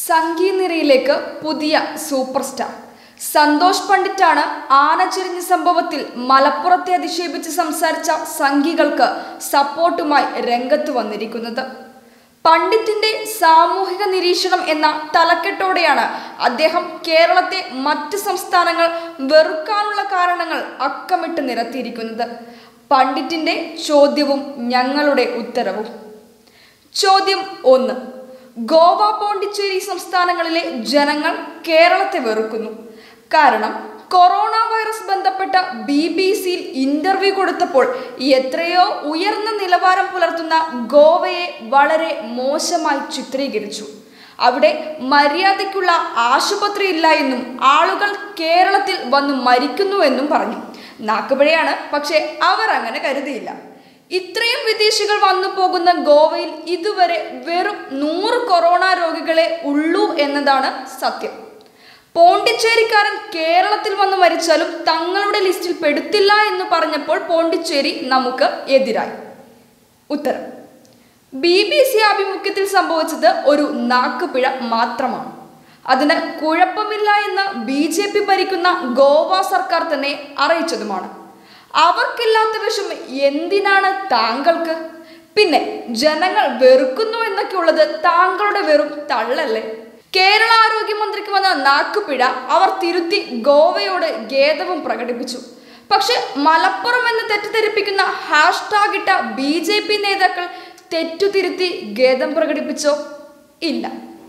സംഗീതനിരയിലേക്ക് പുതിയ super star Santhosh പണ്ഡിറ്റാണ് ആനച്ചിരിഞ്ഞ സംഭവത്തിൽ മലപ്പുറത്തെ അധിക്ഷേപിച്ച് സംസാരിച്ച സംഘികൾക്ക് സപ്പോർട്ടുമായി രംഗത്ത് വന്നിരിക്കുന്നത് പണ്ഡിറ്റിന്റെ സാമൂഹിക നിരീക്ഷണം എന്ന തലക്കെട്ടോടെയാണ് അദ്ദേഹം കേരളത്തെ മറ്റ് സംസ്ഥാനങ്ങൾ വെറുക്കാനുള്ള കാരണങ്ങൾ അക്കമിട്ട് നിരത്തിയിരിക്കുന്നത് പണ്ഡിറ്റിന്റെ ചോദ്യവും ഞങ്ങളുടെ ഉത്തരവും ചോദ്യം ഒന്ന് ഗോവ പോണ്ടിച്ചേരി സംസ്ഥാനങ്ങളിലെ ജനങ്ങൾ കേരളത്തെ വെറുക്കുന്നു കാരണം കൊറോണ വൈറസ് ബന്ധപ്പെട്ട ബി ബി സിയിൽ ഇന്റർവ്യൂ കൊടുത്തപ്പോൾ എത്രയോ ഉയർന്ന നിലവാരം പുലർത്തുന്ന ഗോവയെ വളരെ മോശമായി ചിത്രീകരിച്ചു അവിടെ മര്യാദയ്ക്കുള്ള ആശുപത്രി ഇല്ല എന്നും ആളുകൾ കേരളത്തിൽ വന്ന് മരിക്കുന്നുവെന്നും പറഞ്ഞു നാക്കുപിഴയാണ് പക്ഷേ അവർ അങ്ങനെ കരുതിയില്ല ഇത്രയും വിദേശികൾ വന്നു പോകുന്ന ഗോവയിൽ ഇതുവരെ വെറും നൂറ് കൊറോണ രോഗികളെ ഉള്ളൂ എന്നതാണ് സത്യം പോണ്ടിച്ചേരിക്കാരൻ കേരളത്തിൽ വന്ന് മരിച്ചാലും തങ്ങളുടെ ലിസ്റ്റിൽ പെടുത്തില്ല എന്ന് പറഞ്ഞപ്പോൾ പോണ്ടിച്ചേരി നമുക്ക് എതിരായി ഉത്തരം ബി ബി സി ആഭിമുഖ്യത്തിൽ സംഭവിച്ചത് ഒരു നാക്കുപിഴ മാത്രമാണ് അതിന് കുഴപ്പമില്ല എന്ന് ബി ജെ പി ഭരിക്കുന്ന ഗോവ സർക്കാർ തന്നെ അറിയിച്ചതുമാണ് അവർക്കില്ലാത്ത വിഷം എന്തിനാണ് താങ്കൾക്ക് പിന്നെ ജനങ്ങൾ വെറുക്കുന്നു എന്നൊക്കെ ഉള്ളത് താങ്കളുടെ വെറും തള്ളല്ലേ കേരള ആരോഗ്യമന്ത്രിക്ക് വന്ന നാക്കുപിഴ അവർ തിരുത്തി ഗോവയോട് ഖേദവും പ്രകടിപ്പിച്ചു പക്ഷെ മലപ്പുറം എന്ന് തെറ്റിദ്ധരിപ്പിക്കുന്ന ഹാഷ്ടാഗ് ഇട്ട ബി ജെ പി നേതാക്കൾ തെറ്റുതിരുത്തി ഖേദം പ്രകടിപ്പിച്ചോ ഇല്ല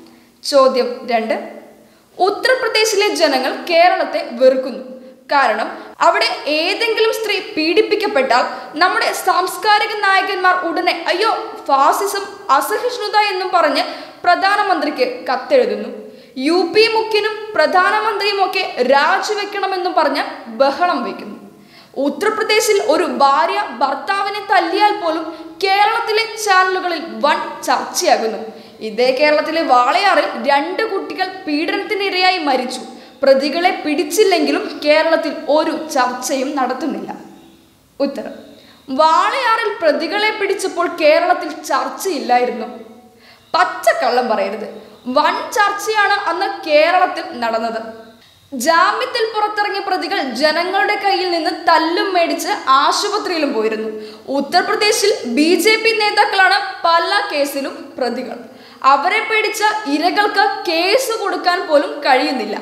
ചോദ്യം രണ്ട് ഉത്തർപ്രദേശിലെ ജനങ്ങൾ കേരളത്തെ വെറുക്കുന്നു കാരണം അവിടെ ഏതെങ്കിലും സ്ത്രീ പീഡിപ്പിക്കപ്പെട്ടാൽ നമ്മുടെ സാംസ്കാരിക നായകന്മാർ ഉടനെ അയ്യോ ഫാസിസം അസഹിഷ്ണുത എന്നും പറഞ്ഞ് പ്രധാനമന്ത്രിക്ക് കത്തെഴുതുന്നു യു പി മുഖ്യനും പ്രധാനമന്ത്രിയും ഒക്കെ രാജിവെക്കണമെന്നും പറഞ്ഞ് ബഹളം വയ്ക്കുന്നു ഉത്തർപ്രദേശിൽ ഒരു ഭാര്യ ഭർത്താവിനെ തല്ലിയാൽ പോലും കേരളത്തിലെ ചാനലുകളിൽ വൻ ചർച്ചയാകുന്നു ഇതേ കേരളത്തിലെ വാളയാറിൽ രണ്ട് കുട്ടികൾ പീഡനത്തിനിരയായി മരിച്ചു പ്രതികളെ പിടിച്ചില്ലെങ്കിലും കേരളത്തിൽ ഒരു ചർച്ചയും നടത്തുന്നില്ല ഉത്തരം വാളയാറിൽ പ്രതികളെ പിടിച്ചപ്പോൾ കേരളത്തിൽ ചർച്ചയില്ലായിരുന്നു പച്ചക്കള്ളം പറയരുത് വൻ ചർച്ചയാണ് അന്ന് കേരളത്തിൽ നടന്നത് ജാമ്യത്തിൽ പുറത്തിറങ്ങിയ പ്രതികൾ ജനങ്ങളുടെ കയ്യിൽ നിന്ന് തല്ലും മേടിച്ച് ആശുപത്രിയിലും പോയിരുന്നു ഉത്തർപ്രദേശിൽ ബി ജെ പി നേതാക്കളാണ് പല കേസിലും പ്രതികൾ അവരെ പേടിച്ച ഇരകൾക്ക് കേസ് കൊടുക്കാൻ പോലും കഴിയുന്നില്ല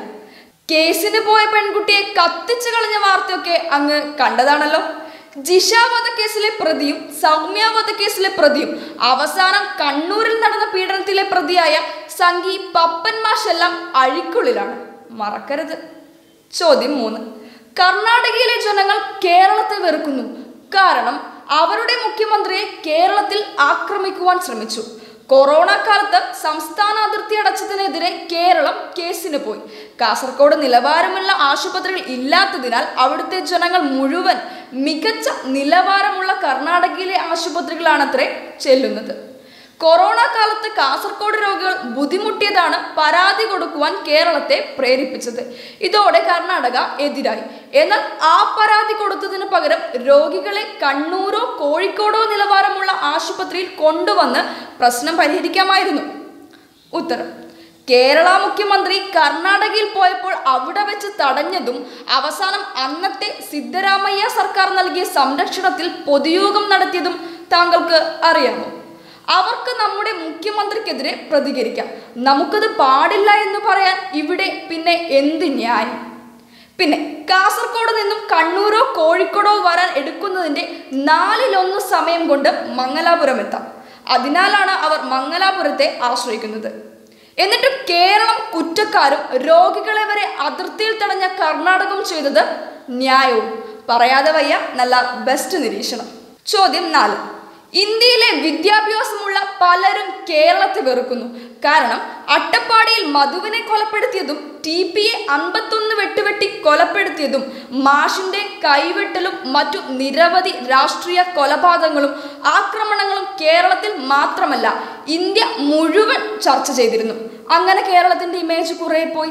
കേസിന് പോയ പെൺകുട്ടിയെ കത്തിച്ചു കളഞ്ഞ വാർത്തയൊക്കെ അങ്ങ് കണ്ടതാണല്ലോ ജിഷ വധക്കേസിലെ പ്രതിയും സൗമ്യ വധക്കേസിലെ പ്രതിയും അവസാനം കണ്ണൂരിൽ നടന്ന പീഡനത്തിലെ പ്രതിയായ സംഗി പപ്പൻ മാഷെല്ലാം അഴിക്കുള്ളിലാണ് മറക്കരുത് ചോദ്യം മൂന്ന് കർണാടകയിലെ ജനങ്ങൾ കേരളത്തെ വെറുക്കുന്നു കാരണം അവരുടെ മുഖ്യമന്ത്രിയെ കേരളത്തിൽ ആക്രമിക്കുവാൻ ശ്രമിച്ചു കൊറോണ കാലത്ത് സംസ്ഥാന അതിർത്തി അടച്ചതിനെതിരെ കേരളം കേസിന് പോയി കാസർഗോഡ് നിലവാരമുള്ള ആശുപത്രികൾ ഇല്ലാത്തതിനാൽ അവിടുത്തെ ജനങ്ങൾ മുഴുവൻ മികച്ച നിലവാരമുള്ള കർണാടകയിലെ ആശുപത്രികളാണത്രേ ചെല്ലുന്നത് കൊറോണ കാലത്ത് കാസർഗോഡ് രോഗികൾ ബുദ്ധിമുട്ടിയതാണ് പരാതി കൊടുക്കുവാൻ കേരളത്തെ പ്രേരിപ്പിച്ചത് ഇതോടെ കർണാടക എതിരായി എന്നാൽ ആ പരാതി കൊടുത്തതിന് പകരം രോഗികളെ കണ്ണൂരോ കോഴിക്കോടോ നിലവാരമുള്ള ആശുപത്രിയിൽ കൊണ്ടുവന്ന് പ്രശ്നം പരിഹരിക്കാമായിരുന്നു ഉത്തരം കേരള മുഖ്യമന്ത്രി കർണാടകയിൽ പോയപ്പോൾ അവിടെ വെച്ച് തടഞ്ഞതും അവസാനം അന്നത്തെ സിദ്ധരാമയ്യ സർക്കാർ നൽകിയ സംരക്ഷണത്തിൽ പൊതുയോഗം നടത്തിയതും താങ്കൾക്ക് അറിയാമോ അവർക്ക് നമ്മുടെ മുഖ്യമന്ത്രിക്കെതിരെ പ്രതികരിക്കാം നമുക്കത് പാടില്ല എന്ന് പറയാൻ ഇവിടെ പിന്നെ എന്ത് ന്യായം പിന്നെ കാസർഗോഡ് നിന്നും കണ്ണൂരോ കോഴിക്കോടോ വരാൻ എടുക്കുന്നതിൻ്റെ നാലിലൊന്ന് സമയം കൊണ്ട് മംഗലാപുരം എത്താം അതിനാലാണ് അവർ മംഗലാപുരത്തെ ആശ്രയിക്കുന്നത് എന്നിട്ടും കേരളം കുറ്റക്കാരും രോഗികളെ വരെ അതിർത്തിയിൽ തടഞ്ഞ കർണാടകം ചെയ്തത് ന്യായവും പറയാതെ വയ്യ നല്ല ബെസ്റ്റ് നിരീക്ഷണം ചോദ്യം നാല് ഇന്ത്യയിലെ വിദ്യാഭ്യാസമുള്ള പലരും കേരളത്തെ വെറുക്കുന്നു കാരണം അട്ടപ്പാടിയിൽ മധുവിനെ കൊലപ്പെടുത്തിയതും ടി പി എ അൻപത്തൊന്ന് വെട്ടുവെട്ടി കൊലപ്പെടുത്തിയതും മാഷിന്റെ കൈവെട്ടലും മറ്റു നിരവധി രാഷ്ട്രീയ കൊലപാതകങ്ങളും ആക്രമണങ്ങളും കേരളത്തിൽ മാത്രമല്ല ഇന്ത്യ മുഴുവൻ ചർച്ച ചെയ്തിരുന്നു അങ്ങനെ കേരളത്തിന്റെ ഇമേജ് കുറെ പോയി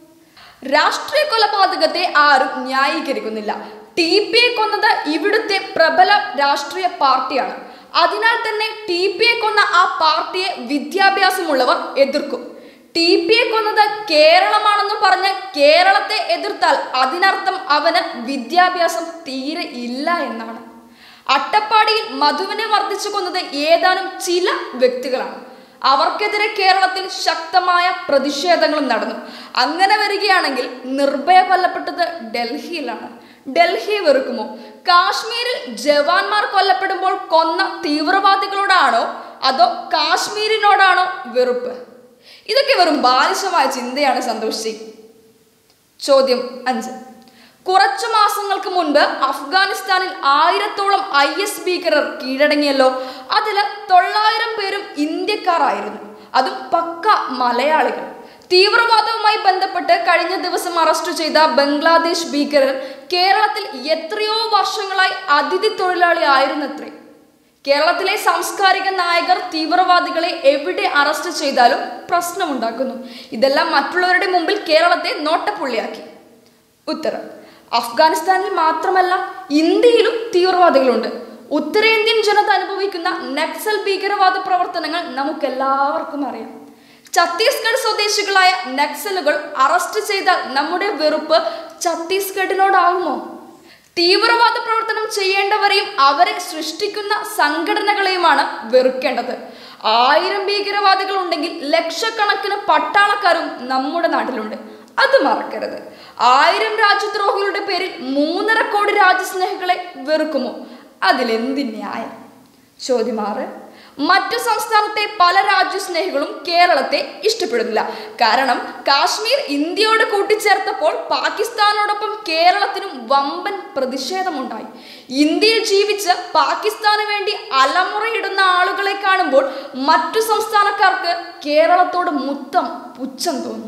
രാഷ്ട്രീയ കൊലപാതകത്തെ ആരും ന്യായീകരിക്കുന്നില്ല ടി പി എ കൊന്നത് ഇവിടുത്തെ പ്രബല രാഷ്ട്രീയ പാർട്ടിയാണ് അതിനാൽ തന്നെ ടി പി എ കൊന്ന ആ പാർട്ടിയെ വിദ്യാഭ്യാസമുള്ളവർ എതിർക്കും ടി പിയെ കൊന്നത് കേരളമാണെന്ന് പറഞ്ഞ് കേരളത്തെ എതിർത്താൽ അതിനർത്ഥം അവന് വിദ്യാഭ്യാസം തീരെ ഇല്ല എന്നാണ് അട്ടപ്പാടിയിൽ മധുവിനെ വർദ്ധിച്ചു കൊന്നത് ഏതാനും ചില വ്യക്തികളാണ് അവർക്കെതിരെ കേരളത്തിൽ ശക്തമായ പ്രതിഷേധങ്ങളും നടന്നു അങ്ങനെ വരികയാണെങ്കിൽ നിർഭയ കൊല്ലപ്പെട്ടത് ഡൽഹിയിലാണ് ഡൽഹി വെറുക്കുമോ കാശ്മീരിൽ ജവാന്മാർ കൊല്ലപ്പെടുമ്പോൾ കൊന്ന തീവ്രവാദികളോടാണോ അതോ കാശ്മീരിനോടാണോ വെറുപ്പ് ഇതൊക്കെ വെറും ബാലിശമായ ചിന്തയാണ് സന്തോഷ് സിംഗ് ചോദ്യം അഞ്ച് കുറച്ചു മാസങ്ങൾക്ക് മുൻപ് അഫ്ഗാനിസ്ഥാനിൽ ആയിരത്തോളം ഐ എസ് ഭീകരർ കീഴടങ്ങിയല്ലോ അതിൽ തൊള്ളായിരം പേരും ഇന്ത്യക്കാരായിരുന്നു അതും പക്ക മലയാളികൾ തീവ്രവാദവുമായി ബന്ധപ്പെട്ട് കഴിഞ്ഞ ദിവസം അറസ്റ്റ് ചെയ്ത ബംഗ്ലാദേശ് ഭീകരർ കേരളത്തിൽ എത്രയോ വർഷങ്ങളായി അതിഥി തൊഴിലാളി ആയിരുന്നത്രേ കേരളത്തിലെ സാംസ്കാരിക നായകർ തീവ്രവാദികളെ എവിടെ അറസ്റ്റ് ചെയ്താലും പ്രശ്നമുണ്ടാക്കുന്നു ഇതെല്ലാം മറ്റുള്ളവരുടെ മുമ്പിൽ കേരളത്തെ നോട്ടപ്പുള്ളിയാക്കി ഉത്തരം അഫ്ഗാനിസ്ഥാനിൽ മാത്രമല്ല ഇന്ത്യയിലും തീവ്രവാദികളുണ്ട് ഉത്തരേന്ത്യൻ ജനത അനുഭവിക്കുന്ന നക്സൽ ഭീകരവാദ പ്രവർത്തനങ്ങൾ നമുക്കെല്ലാവർക്കും അറിയാം ഛത്തീസ്ഗഡ് സ്വദേശികളായ നക്സലുകൾ അറസ്റ്റ് ചെയ്താൽ നമ്മുടെ വെറുപ്പ് ഛത്തീസ്ഗഡിനോടാകുമോ തീവ്രവാദ പ്രവർത്തനം ചെയ്യേണ്ടവരെയും അവരെ സൃഷ്ടിക്കുന്ന സംഘടനകളെയുമാണ് വെറുക്കേണ്ടത് ആയിരം ഭീകരവാദികൾ ഉണ്ടെങ്കിൽ ലക്ഷക്കണക്കിന് പട്ടാളക്കാരും നമ്മുടെ നാട്ടിലുണ്ട് അത് മറക്കരുത് ആയിരം രാജ്യദ്രോഹികളുടെ പേരിൽ മൂന്നര കോടി രാജ്യസ്നേഹികളെ വെറുക്കുമോ അതിലെന്ത് ന്യായം ചോദ്യം ആറ് മറ്റു സംസ്ഥാനത്തെ പല രാജ്യസ്നേഹികളും കേരളത്തെ ഇഷ്ടപ്പെടുന്നില്ല കാരണം കാശ്മീർ ഇന്ത്യയോട് കൂട്ടിച്ചേർത്തപ്പോൾ പാകിസ്ഥാനോടൊപ്പം കേരളത്തിനും വമ്പൻ പ്രതിഷേധമുണ്ടായി ഇന്ത്യയിൽ ജീവിച്ച് പാകിസ്ഥാന് വേണ്ടി അലമുറയിടുന്ന ആളുകളെ കാണുമ്പോൾ മറ്റു സംസ്ഥാനക്കാർക്ക് കേരളത്തോട് മുത്തം പുച്ഛം തോന്നും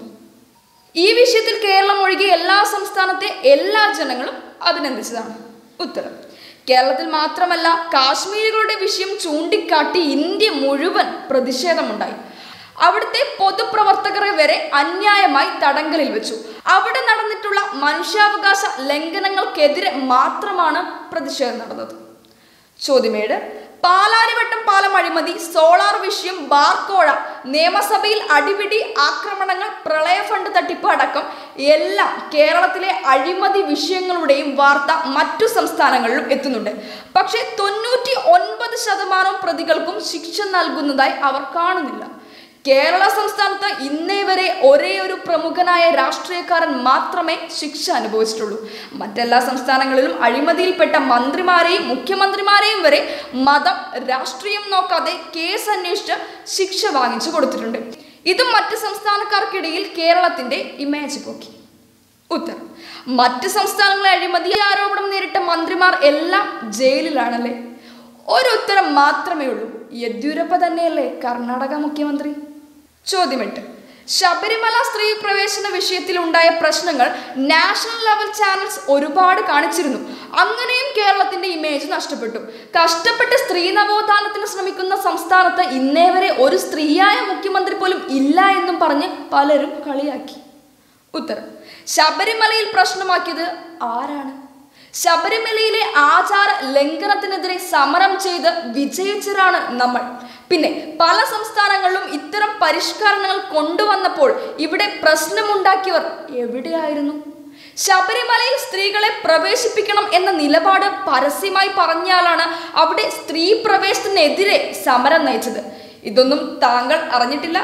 ഈ വിഷയത്തിൽ കേരളം ഒഴികെ എല്ലാ സംസ്ഥാനത്തെ എല്ലാ ജനങ്ങളും അഭിനന്ദിച്ചതാണ് ഉത്തരം കേരളത്തിൽ മാത്രമല്ല കാശ്മീരികളുടെ വിഷയം ചൂണ്ടിക്കാട്ടി ഇന്ത്യ മുഴുവൻ പ്രതിഷേധമുണ്ടായി അവിടുത്തെ പൊതുപ്രവർത്തകരെ വരെ അന്യായമായി തടങ്കലിൽ വെച്ചു അവിടെ നടന്നിട്ടുള്ള മനുഷ്യാവകാശ ലംഘനങ്ങൾക്കെതിരെ മാത്രമാണ് പ്രതിഷേധം നടന്നത് ചോദ്യമേഴ് പാലാരിവട്ടം പാലം അഴിമതി സോളാർ വിഷയം ബാർക്കോഴ നിയമസഭയിൽ അടിപിടി ആക്രമണങ്ങൾ പ്രളയ ഫണ്ട് തട്ടിപ്പ് അടക്കം എല്ലാം കേരളത്തിലെ അഴിമതി വിഷയങ്ങളുടെയും വാർത്ത മറ്റു സംസ്ഥാനങ്ങളിലും എത്തുന്നുണ്ട് പക്ഷേ തൊണ്ണൂറ്റി ഒൻപത് ശതമാനം പ്രതികൾക്കും ശിക്ഷ നൽകുന്നതായി അവർ കാണുന്നില്ല കേരള സംസ്ഥാനത്ത് ഇന്നേ വരെ ഒരേ ഒരു പ്രമുഖനായ രാഷ്ട്രീയക്കാരൻ മാത്രമേ ശിക്ഷ അനുഭവിച്ചിട്ടുള്ളൂ മറ്റെല്ലാ സംസ്ഥാനങ്ങളിലും അഴിമതിയിൽപ്പെട്ട മന്ത്രിമാരെയും മുഖ്യമന്ത്രിമാരെയും വരെ മതം രാഷ്ട്രീയം നോക്കാതെ കേസ് അന്വേഷിച്ച് ശിക്ഷ വാങ്ങിച്ചു കൊടുത്തിട്ടുണ്ട് ഇതും മറ്റ് സംസ്ഥാനക്കാർക്കിടയിൽ കേരളത്തിന്റെ ഇമേജ് പോക്കി ഉത്തരം മറ്റ് സംസ്ഥാനങ്ങളെ അഴിമതി ആരോപണം നേരിട്ട മന്ത്രിമാർ എല്ലാം ജയിലിലാണല്ലേ ഒരു ഉത്തരം മാത്രമേ ഉള്ളൂ യെദ്യൂരപ്പ തന്നെയല്ലേ കർണാടക മുഖ്യമന്ത്രി ചോദ്യമെട്ട് ശബരിമല സ്ത്രീ പ്രവേശന വിഷയത്തിൽ ഉണ്ടായ പ്രശ്നങ്ങൾ നാഷണൽ ലെവൽ ചാനൽസ് ഒരുപാട് കാണിച്ചിരുന്നു അങ്ങനെയും കേരളത്തിന്റെ ഇമേജ് നഷ്ടപ്പെട്ടു കഷ്ടപ്പെട്ട് സ്ത്രീ നവോത്ഥാനത്തിന് ശ്രമിക്കുന്ന സംസ്ഥാനത്ത് ഇന്നേ വരെ ഒരു സ്ത്രീയായ മുഖ്യമന്ത്രി പോലും ഇല്ല എന്നും പറഞ്ഞ് പലരും കളിയാക്കി ഉത്തരം ശബരിമലയിൽ പ്രശ്നമാക്കിയത് ആരാണ് ശബരിമലയിലെ ആചാര ലംഘനത്തിനെതിരെ സമരം ചെയ്ത് വിജയിച്ചവരാണ് നമ്മൾ പിന്നെ പല സംസ്ഥാനങ്ങളിലും ഇത്തരം പരിഷ്കരണങ്ങൾ കൊണ്ടുവന്നപ്പോൾ ഇവിടെ പ്രശ്നമുണ്ടാക്കിയവർ എവിടെയായിരുന്നു ശബരിമലയിൽ സ്ത്രീകളെ പ്രവേശിപ്പിക്കണം എന്ന നിലപാട് പരസ്യമായി പറഞ്ഞയാളാണ് അവിടെ സ്ത്രീ പ്രവേശനത്തിനെതിരെ സമരം നയിച്ചത് ഇതൊന്നും താങ്കൾ അറിഞ്ഞിട്ടില്ല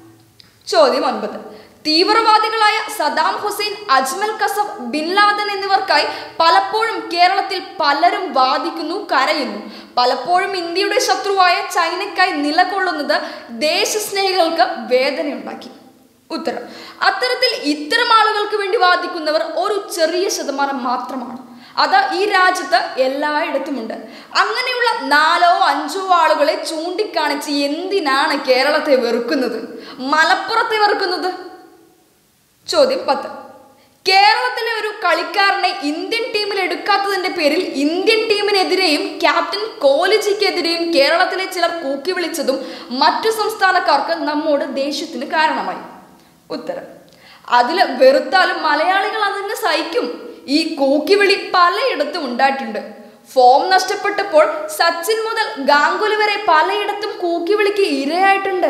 ചോദ്യം ഒൻപത് തീവ്രവാദികളായ Saddam Hussein Ajmal Kasab bin Laden എന്നിവർക്കായി പലപ്പോഴും കേരളത്തിൽ പലരും വാദിക്കുന്നു കരയുന്നു പലപ്പോഴും ഇന്ത്യയുടെ ശത്രുവായ ചൈനയ്ക്കായി നിലകൊള്ളുന്നത് ദേശസ്നേഹികൾക്ക് വേദനയുണ്ടാക്കി ഉത്തരം അത്തരത്തിൽ ഇത്തരം ആളുകൾക്ക് വേണ്ടി വാദിക്കുന്നവർ ഒരു ചെറിയ ശതമാനം മാത്രമാണ് അത് ഈ രാജ്യത്ത് എല്ലായിടത്തുമുണ്ട് അങ്ങനെയുള്ള നാലോ അഞ്ചോ ആളുകളെ ചൂണ്ടിക്കാണിച്ച് എന്തിനാണ് കേരളത്തെ വെറുക്കുന്നത് മലപ്പുറത്തെ വെറുക്കുന്നത് ചോദ്യം പത്ത് കേരളത്തിലെ ഒരു കളിക്കാരനെ ഇന്ത്യൻ ടീമിൽ എടുക്കാത്തതിന്റെ പേരിൽ ഇന്ത്യൻ ടീമിനെതിരെയും ക്യാപ്റ്റൻ കോഹ്ലിജിക്കെതിരെയും കേരളത്തിലെ ചിലർ കൂക്കി വിളിച്ചതും മറ്റു സംസ്ഥാനക്കാർക്ക് നമ്മോട് ദേഷ്യത്തിന് കാരണമായി ഉത്തരം അതിൽ വെറുത്താലും മലയാളികൾ അതിന് സഹിക്കും ഈ കൂക്കിവിളി പലയിടത്തും ഉണ്ടായിട്ടുണ്ട് ഫോം നഷ്ടപ്പെട്ടപ്പോൾ സച്ചിൻ മുതൽ ഗാംഗുലി വരെ പലയിടത്തും കൂക്കിവിളിക്ക് ഇരയായിട്ടുണ്ട്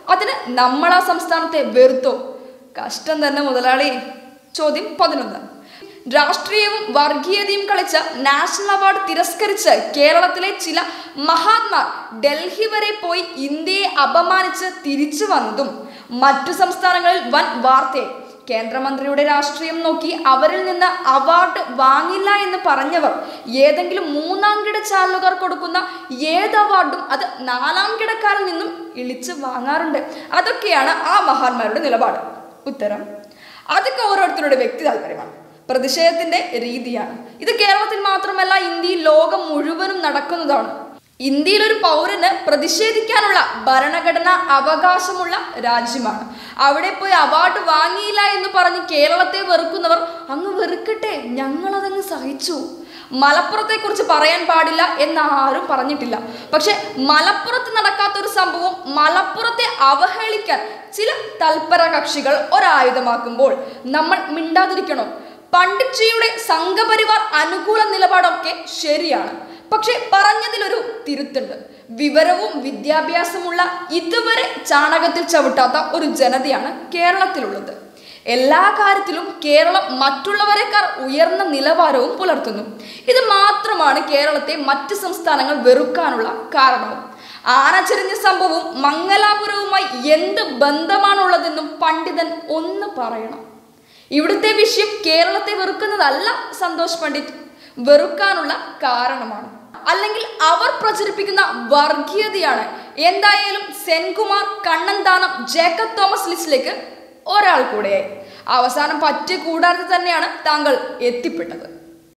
അതിന് നമ്മൾ ആ സംസ്ഥാനത്തെ വെറുത്തോ കഷ്ടം തന്നെ മുതലാളി ചോദ്യം പതിനൊന്ന് രാഷ്ട്രീയവും വർഗീയതയും കളിച്ച നാഷണൽ അവാർഡ് തിരസ്കരിച്ച് കേരളത്തിലെ ചില മഹാത്മാർ ഡൽഹി വരെ പോയി ഇന്ത്യയെ അപമാനിച്ച് തിരിച്ചു വന്നതും മറ്റു സംസ്ഥാനങ്ങളിൽ വൻ വാർത്തയായി കേന്ദ്രമന്ത്രിയുടെ രാഷ്ട്രീയം നോക്കി അവരിൽ നിന്ന് അവാർഡ് വാങ്ങില്ല എന്ന് പറഞ്ഞവർ ഏതെങ്കിലും മൂന്നാം കിട ചാനലുകാർ കൊടുക്കുന്ന ഏത് അവാർഡും അത് നാലാം കിടക്കാരിൽ നിന്നും ഇളിച്ച് വാങ്ങാറുണ്ട് അതൊക്കെയാണ് ആ മഹാന്മാരുടെ നിലപാട് ഉത്തരം അതൊക്കെ ഓരോരുത്തരുടെ വ്യക്തി താല്പര്യമാണ് പ്രതിഷേധത്തിന്റെ രീതിയാണ് ഇത് കേരളത്തിൽ മാത്രമല്ല ഇന്ത്യയിൽ ലോകം മുഴുവനും നടക്കുന്നതാണ് ഇന്ത്യയിൽ ഒരു പൗരന് പ്രതിഷേധിക്കാനുള്ള ഭരണഘടനാ അവകാശമുള്ള രാജ്യമാണ് അവിടെ പോയി അവാർഡ് വാങ്ങിയില്ല എന്ന് പറഞ്ഞ് കേരളത്തെ വെറുക്കുന്നവർ അങ്ങ് വെറുക്കട്ടെ ഞങ്ങളതങ്ങ് സഹിച്ചു മലപ്പുറത്തെ കുറിച്ച് പറയാൻ പാടില്ല എന്ന് ആരും പറഞ്ഞിട്ടില്ല പക്ഷെ മലപ്പുറത്ത് നടക്കാത്ത ഒരു സംഭവം മലപ്പുറത്തെ അവഹേളിക്കാൻ ചില തൽപര കക്ഷികൾ ഒരായുധമാക്കുമ്പോൾ നമ്മൾ മിണ്ടാതിരിക്കണം പണ്ഡിറ്റ്ജിയുടെ സംഘപരിവാർ അനുകൂല നിലപാടൊക്കെ ശരിയാണ് പക്ഷെ പറഞ്ഞതിലൊരു തിരുത്തുണ്ട് വിവരവും വിദ്യാഭ്യാസമുള്ള ഇതുവരെ ചാണകത്തിൽ ചവിട്ടാത്ത ഒരു ജനതയാണ് കേരളത്തിലുള്ളത് എല്ലാ കാര്യത്തിലും കേരളം മറ്റുള്ളവരെക്കാൾ ഉയർന്ന നിലവാരവും പുലർത്തുന്നു ഇത് മാത്രമാണ് കേരളത്തെ മറ്റ് സംസ്ഥാനങ്ങൾ വെറുക്കാനുള്ള കാരണവും ആനച്ചെരിഞ്ഞ സംഭവവും മംഗലാപുരവുമായി എന്ത് ബന്ധമാണുള്ളതെന്നും പണ്ഡിതൻ ഒന്ന് പറയണം ഇവിടുത്തെ വിഷയം കേരളത്തെ വെറുക്കുന്നതല്ല സന്തോഷ് പണ്ഡിറ്റ് വെറുക്കാനുള്ള കാരണമാണ് അല്ലെങ്കിൽ അവർ പ്രചരിപ്പിക്കുന്ന വർഗീയതയാണ് എന്തായാലും സെൻകുമാർ കണ്ണന്താനം ജേക്കബ് തോമസ് ലിസ്റ്റിലേക്ക് ഒരാൾ കൂടെയായി അവസാനം പറ്റ കൂടാതെ തന്നെയാണ് താങ്കൾ എത്തിപ്പെട്ടത്